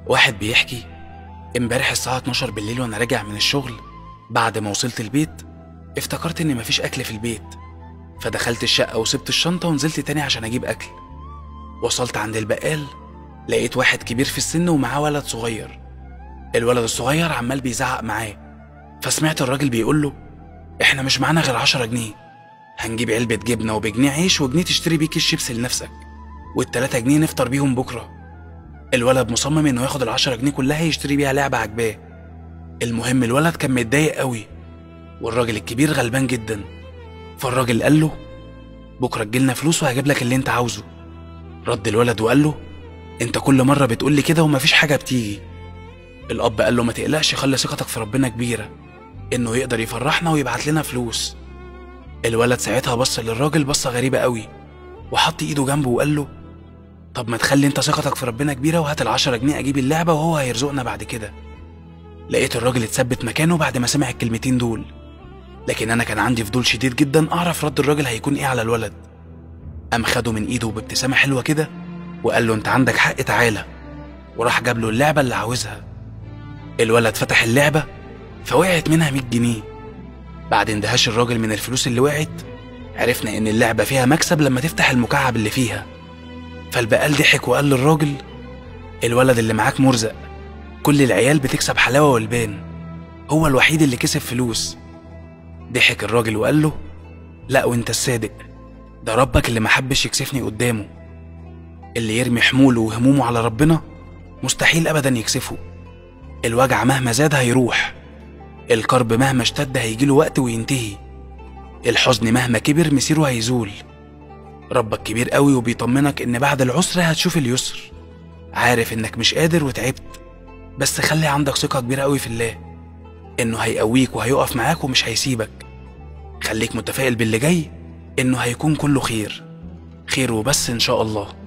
واحد بيحكي امبارح الساعة 12 بالليل وانا راجع من الشغل بعد ما وصلت البيت افتكرت ان مفيش اكل في البيت فدخلت الشقة وسبت الشنطة ونزلت تاني عشان اجيب اكل وصلت عند البقال لقيت واحد كبير في السن ومعاه ولد صغير الولد الصغير عمال بيزعق معاه فسمعت الراجل بيقول له احنا مش معانا غير عشرة جنيه هنجيب علبة جبنة وبجنيه عيش وجنيه تشتري بيه كيس شيبس لنفسك والتلاتة جنيه نفطر بيهم بكرة الولد مصمم انه ياخد العشرة جنيه كلها يشتري بيها لعبة عجباه المهم الولد كان متضايق قوي والراجل الكبير غلبان جدا فالراجل قال له بكرة تجيلنا فلوس وهجيب لك اللي انت عاوزه رد الولد وقال له انت كل مرة بتقول لي كده ومفيش حاجة بتيجي الأب قال له ما تقلقش خلي ثقتك في ربنا كبيرة إنه يقدر يفرحنا ويبعت لنا فلوس الولد ساعتها بص للراجل بصة غريبة قوي وحط إيده جنبه وقال له طب ما تخلي انت ثقتك في ربنا كبيرة وهات العشرة جنيه أجيب اللعبة وهو هيرزقنا بعد كده لقيت الراجل اتثبت مكانه بعد ما سمع الكلمتين دول لكن أنا كان عندي فضول شديد جدا أعرف رد الراجل هيكون إيه على الولد قام خده من إيده بابتسامة حلوة كده وقال له أنت عندك حق تعالى وراح جاب له اللعبة اللي عاوزها الولد فتح اللعبة فوقعت منها 100 جنيه بعد اندهاش الراجل من الفلوس اللي وقعت عرفنا إن اللعبة فيها مكسب لما تفتح المكعب اللي فيها فالبقال ضحك وقال للراجل الولد اللي معاك مرزق كل العيال بتكسب حلاوة والبان هو الوحيد اللي كسب فلوس ضحك الراجل وقال له لا وانت الصادق ده ربك اللي محبش يكسفني قدامه اللي يرمي حموله وهمومه على ربنا مستحيل ابدا يكسفه الوجع مهما زاد هيروح الكرب مهما اشتد هيجيله وقت وينتهي الحزن مهما كبر مسيره هيزول ربك كبير قوي وبيطمنك ان بعد العسر هتشوف اليسر عارف انك مش قادر وتعبت بس خلي عندك ثقة كبيرة قوي في الله انه هيقويك وهيقف معاك ومش هيسيبك خليك متفائل باللي جاي انه هيكون كله خير خير وبس ان شاء الله